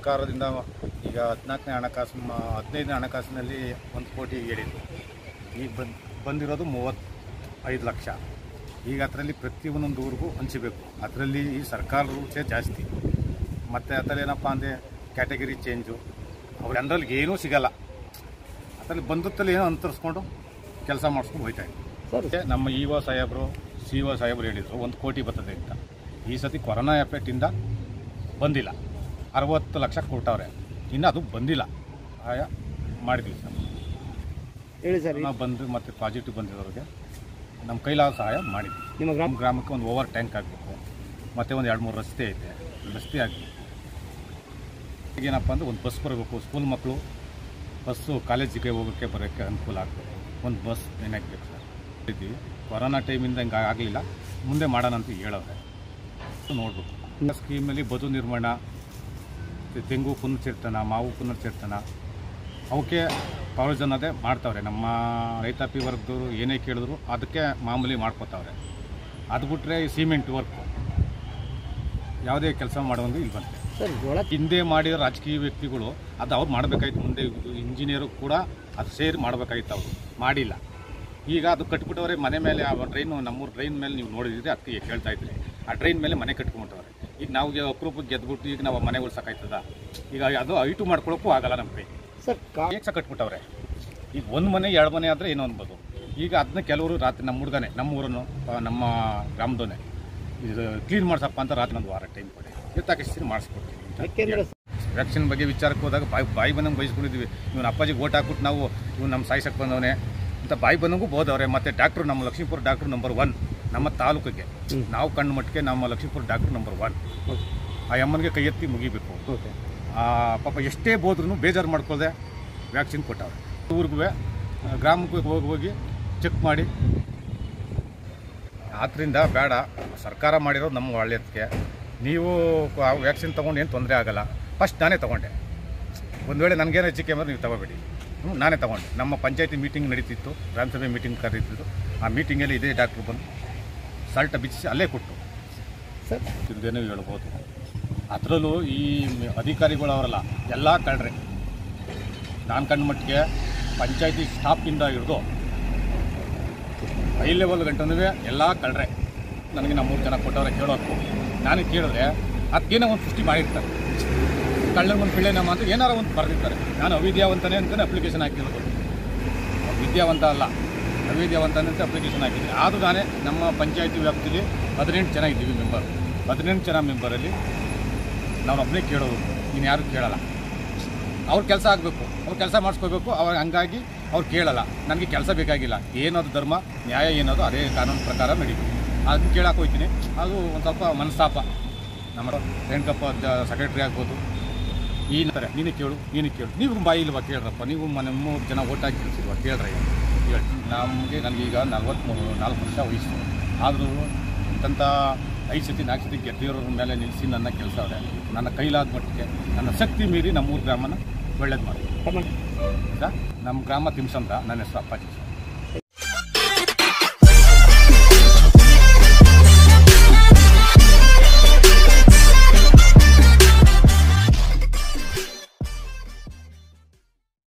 ಸರ್ಕಾರದಿಂದ ಈಗ ಹದಿನಾಲ್ಕನೇ ಹಣಕಾಸು ಮ- ಹದಿನೈದನೇ ಹಣಕಾಸಿನಲ್ಲಿ ಒಂದು ಕೋಟಿ ಹೇಳಿದ್ರು ಈಗ ಬಂದು ಬಂದಿರೋದು ಮೂವತ್ತೈದು ಲಕ್ಷ ಈಗ ಅದರಲ್ಲಿ ಪ್ರತಿಯೊಂದೊಂದು ಊರಿಗೂ ಹಂಚಬೇಕು ಅದರಲ್ಲಿ ಈ ಸರ್ಕಾರ ರೂಲ್ಸೇ ಜಾಸ್ತಿ ಮತ್ತು ಅದರಲ್ಲಿ ಏನಪ್ಪ ಅಂದರೆ ಕ್ಯಾಟಗರಿ ಚೇಂಜು ಅವ್ರ ಅಂದ್ರಲ್ಲಿ ಏನೂ ಸಿಗಲ್ಲ ಅದರಲ್ಲಿ ಬಂದತ್ತಲ್ಲಿ ಏನೋ ಅಂತರಿಸ್ಕೊಂಡು ಕೆಲಸ ಮಾಡಿಸ್ಕೊಂಡು ಹೋಯ್ತಾ ಇದ್ವಿ ಸರ್ ನಮ್ಮ ಇ ಒ ಸಾಹೇಬರು ಸಿ ಒ ಸಾಹೇಬರು ಹೇಳಿದರು ಒಂದು ಕೋಟಿ ಬರ್ತದೆ ಅಂತ ಈ ಸತಿ ಕೊರೋನಾ ಎಫೆಕ್ಟಿಂದ ಬಂದಿಲ್ಲ ಅರವತ್ತು ಲಕ್ಷ ಕೊಟ್ಟವ್ರೆ ಇನ್ನು ಅದು ಬಂದಿಲ್ಲ ಆಯಾ ಮಾಡಿದ್ವಿ ಸರ್ ಹೇಳಿ ಸರ್ ನಾವು ಬಂದು ಮತ್ತೆ ಪಾಸಿಟಿವ್ ಬಂದಿರೋರಿಗೆ ನಮ್ಮ ಕೈಲಾದ ಸಹಾಯ ಮಾಡಿದ್ವಿ ನಿಮ್ಮ ಗ್ರಾಮ ನಮ್ಮ ಗ್ರಾಮಕ್ಕೆ ಒಂದು ಓವರ್ ಟ್ಯಾಂಕ್ ಆಗಬೇಕು ಮತ್ತು ಒಂದು ಎರಡು ಮೂರು ರಸ್ತೆ ಐತೆ ರಸ್ತೆ ಆಗಬೇಕು ಈಗೇನಪ್ಪ ಅಂದರೆ ಒಂದು ಬಸ್ ಬರಬೇಕು ಸ್ಕೂಲ್ ಮಕ್ಕಳು ಬಸ್ಸು ಕಾಲೇಜಿಗೆ ಹೋಗೋಕ್ಕೆ ಬರೋಕ್ಕೆ ಅನುಕೂಲ ಆಗಬೇಕು ಒಂದು ಬಸ್ ಏನಾಗಬೇಕು ಸರ್ ಇದ್ದೀವಿ ಕೊರೋನಾ ಟೈಮಿಂದ ಹಿಂಗೆ ಆಗಲಿಲ್ಲ ಮುಂದೆ ಮಾಡೋಣ ಅಂತ ಹೇಳೋರೆ ನೋಡಬೇಕು ಸ್ಕೀಮಲ್ಲಿ ಬದು ನಿರ್ಮಾಣ ಮತ್ತೆ ತೆಂಗು ಪುನಶ್ಚೇತನ ಮಾವು ಪುನಶ್ಚೇತನ ಅವಕ್ಕೆ ಪ್ರಯೋಜನದೇ ಮಾಡ್ತಾವ್ರೆ ನಮ್ಮ ರೈತಾಪಿ ವರ್ಗದವರು ಏನೇ ಕೇಳಿದ್ರು ಅದಕ್ಕೆ ಮಾಮೂಲಿ ಮಾಡ್ಕೋತಾವ್ರೆ ಅದು ಬಿಟ್ಟರೆ ಈ ಸಿಮೆಂಟ್ ವರ್ಕು ಯಾವುದೇ ಕೆಲಸ ಮಾಡುವಂಗೆ ಇಲ್ಲಿ ಬಂತೆ ಸರ್ ಜೋಳ ಹಿಂದೆ ಮಾಡಿದ ರಾಜಕೀಯ ವ್ಯಕ್ತಿಗಳು ಅದು ಅವ್ರು ಮಾಡಬೇಕಾಯ್ತು ಮುಂದೆ ಇಂಜಿನಿಯರು ಕೂಡ ಅದು ಸೇರಿ ಮಾಡಬೇಕಾಗಿತ್ತು ಅವರು ಮಾಡಿಲ್ಲ ಈಗ ಅದು ಕಟ್ಬಿಟ್ಟವ್ರೆ ಮನೆ ಮೇಲೆ ಆ ಟ್ರೈನು ನಮ್ಮೂರು ಟ್ರೈನ್ ಮೇಲೆ ನೀವು ನೋಡಿದ್ರೆ ಅದಕ್ಕೆ ಕೇಳ್ತಾ ಇದ್ರಿ ಆ ಟ್ರೈನ್ ಮೇಲೆ ಮನೆ ಕಟ್ಕೊಂಬಿಟ್ಟವ್ರೆ ಈಗ ನಾವು ಗೆ- ಅಪರೂಪಕ್ಕೆ ಗೆದ್ಬಿಟ್ಟು ಈಗ ನಾವು ಮನೆ ಉಳ್ಸಕ್ಕಾಯ್ತದ ಈಗ ಅದು ಐಟು ಮಾಡ್ಕೊಳಕ್ಕೂ ಆಗಲ್ಲ ನಮ್ಮ ಕೈ ಸರ್ ಕಾ ಏಕ್ಸ ಕಟ್ಬಿಟ್ಟವ್ರೆ ಈಗ ಒಂದು ಮನೆ ಎರಡು ಮನೆ ಆದರೆ ಏನೋ ಅನ್ಬೋದು ಈಗ ಅದನ್ನ ಕೆಲವರು ರಾತ್ರಿ ನಮ್ಮ ಹುಡುಗನೇ ನಮ್ಮ ಊರನ್ನು ಆ, ನಮ್ಮ ಗ್ರಾಮದವನೇ ಇದು ಕ್ಲೀನ್ ಮಾಡ್ಸಪ್ಪ ಅಂತ ರಾತ್ರಿ ಒಂದು ವಾರ ಟೈಮ್ ಕೊಡಿ ಎತ್ತಾಕಿಸ್ತೀನಿ ಮಾಡಿಸ್ಕೊಡ್ತೀನಿ ಅಂತ ಯಾಕೆಂದ್ರೆ ವ್ಯಾಕ್ಸಿನ್ ಬಗ್ಗೆ ವಿಚಾರಕ್ಕೆ ಹೋದಾಗ ಬಾಯಿ ಬಾಯಿ ಬಂದಂಗೆ ಬಯಸ್ಕೊಂಡಿದ್ವಿ ಇವನು ಅಪ್ಪಾಜಿಗೆ ಓಟ್ ಹಾಕ್ಬಿಟ್ಟು ನಾವು ಇವ್ನು ನಮ್ಮ ಸಾಯ್ಸಕ್ಕೆ ಬಂದವನೇ ಅಂತ ಬಾಯಿ ಬಂದಂಗೂ ಬೋದವ್ರೆ ಮತ್ತು ಡಾಕ್ಟ್ರು ನಮ್ಮ ಲಕ್ಷ್ಮೀಪುರ ಡಾಕ್ಟ್ರು ನಂಬರ್ ಒನ್ ನಮ್ಮ ತಾಲೂಕಿಗೆ ಹ್ಮ್. ನಾವು ಕಣ್ಣು ಮಟ್ಟಿಗೆ ನಮ್ಮ Lakshmipura doctor number one okay ಆ ಅಮ್ಮನಿಗೆ ಕೈ ಎತ್ತಿ ಮುಗಿಬೇಕು ಓಕೆ ಆ ಪಾಪ ಎಷ್ಟೇ ಬೋದ್ರೂ ಬೇಜಾರು ಮಾಡ್ಕೊಳ್ದೆ ವ್ಯಾಕ್ಸಿನ್ ಕೊಟ್ಟವ್ರೆ ಊರಿಗೂ ಗ್ರಾಮಕ್ಕೆ ಹೋಗಿ ಹೋಗಿ ಚೆಕ್ ಮಾಡಿ ಆದ್ದರಿಂದ ಬೇಡ ಸರ್ಕಾರ ಮಾಡಿರೋದು ನಮ್ಮ ಒಳ್ಳೆಯದಕ್ಕೆ ನೀವು ಆ ವ್ಯಾಕ್ಸಿನ್ ತೊಗೊಂಡು ಏನು ತೊಂದರೆ ಆಗಲ್ಲ ಫಸ್ಟ್ ನಾನೇ ತೊಗೊಂಡೆ ಒಂದು ವೇಳೆ ನನಗೇನು ಹೆಚ್ಚಿಗೆ ಅಂದ್ರೆ ನೀವು ತಗೋಬೇಡಿ ಹ್ಞೂ ನಾನೇ ತೊಗೊಂಡೆ ನಮ್ಮ ಪಂಚಾಯತಿ ಮೀಟಿಂಗ್ ನಡೀತಿತ್ತು ಗ್ರಾಮಸಭೆ ಮೀಟಿಂಗ್ ಕರೀತಿದ್ರು ಆ ಮೀಟಿಂಗಲ್ಲಿ ಇದೇ ಡಾಕ್ಟ್ರು ಬಂದು ಸಾಲ್ಟ ಬಿಚ್ಚಿಸಿ ಅಲ್ಲೇ ಕೊಟ್ಟು ಸರ್ ಇದೇನೋ ಹೇಳ್ಬೋದು ಅದರಲ್ಲೂ ಈ ಮ- ಅಧಿಕಾರಿಗಳು ಅವರಲ್ಲ ಎಲ್ಲ ಕಳ್ರೆ ನಾನು ಕಂಡ ಮಟ್ಟಿಗೆ ಪಂಚಾಯತಿ ಸ್ಟಾಫಿಂದ ಹಿಡಿದು ಹೈ ಲೆವೆಲ್ ಗಂಟನೂ ಎಲ್ಲ ಕಳ್ರೆ ನನಗೆ ನಮ್ಮ ಮೂರು ಜನ ಕೊಟ್ಟವ್ರೆ ಕೇಳೋದು ನಾನು ಕೇಳಿದ್ರೆ ಅದಕ್ಕೇನೋ ಒಂದು ಸೃಷ್ಟಿ ಮಾಡಿರ್ತಾರೆ ಕಳ್ಳನ ಒಂದು ಪಿಳ್ಳೆ ನಮ್ಮ ಅಂತ ಏನಾರ ಒಂದು ಬರೆದಿರ್ತಾರೆ ನಾನು ಅವಿದ್ಯಾವಂತನೇ ಅಂತಲೇ ಅಪ್ಲಿಕೇಶನ್ ಹಾಕಿರೋದು ವಿದ್ಯಾವಂತ ಅಲ್ಲ ಅವಿದ್ಯಾವಂತ ಅಂತ ಅಪ್ಲಿಕೇಶನ್ ಹಾಕಿದ್ದೆ ಆದರೂ ನಾನೇ ನಮ್ಮ ಪಂಚಾಯತಿ ವ್ಯಾಪ್ತಿಲಿ ಹದಿನೆಂಟು ಜನ ಇದ್ದೀವಿ ಮೆಂಬರ್ ಹದಿನೆಂಟು ಜನ ಮೆಂಬರಲ್ಲಿ ನಾವು ಒಬ್ಬನೇ ಕೇಳೋದು ನೀನು ಯಾರು ಕೇಳಲ್ಲ ಅವ್ರ ಕೆಲಸ ಆಗಬೇಕು ಅವ್ರ ಕೆಲಸ ಮಾಡಿಸ್ಕೋಬೇಕು ಅವ್ರು ಹಂಗಾಗಿ ಅವ್ರು ಕೇಳಲ್ಲ ನನಗೆ ಕೆಲಸ ಬೇಕಾಗಿಲ್ಲ ಏನದು ಧರ್ಮ ನ್ಯಾಯ ಏನದು ಅದೇ ಕಾನೂನು ಪ್ರಕಾರ ನಡೀಬೇಕು ಅದನ್ನ ಕೇಳಕ್ಕೆ ಹೋಗ್ತೀನಿ ಅದು ಒಂದು ಸ್ವಲ್ಪ ಮನಸ್ತಾಪ ನಮ್ಮ ರೇಣುಕಪ್ಪ ಸೆಕ್ರೆಟ್ರಿ ಆಗ್ಬೋದು ಈ ಥರ ನೀನು ಕೇಳು ನೀನು ಕೇಳು ನೀವು ಬಾಯಿ ಇಲ್ವಾ ಕೇಳ್ರಪ್ಪ ನೀವು ಮನೆ ಮೂರು ಜನ ಓಟ್ ಹಾಕಿ ಕಳಿಸಿಲ್ವಾ ಕೇಳ್ರಿ ಹೇಳಿ ನಮಗೆ ನನಗೀಗ ನಲ್ವತ್ತ್ಮೂರು ನಾಲ್ಕು ವರ್ಷ ವಯಸ್ಸು ಆದರೂ ಇಂಥ ಐದು ಸತಿ ನಾಲ್ಕು ಸತಿ ಗೆದ್ದಿರೋರ ಮೇಲೆ ನಿಲ್ಲಿಸಿ ನನ್ನ ಕೆಲಸ ಅವರೇ ನನ್ನ ಕೈಲಾದ ಮಟ್ಟಿಗೆ ನನ್ನ ಶಕ್ತಿ ಮೀರಿ ನಮ್ಮೂರು ಗ್ರಾಮನ ಒಳ್ಳೇದು ಮಾಡಿ ತಮ್ಮ ನಮ್ಮ ಗ್ರಾಮ ತಿಮ್ಸಂದ್ರ ನನ್ನ ಹೆಸರು ಅಪ್ಪಾಜಿ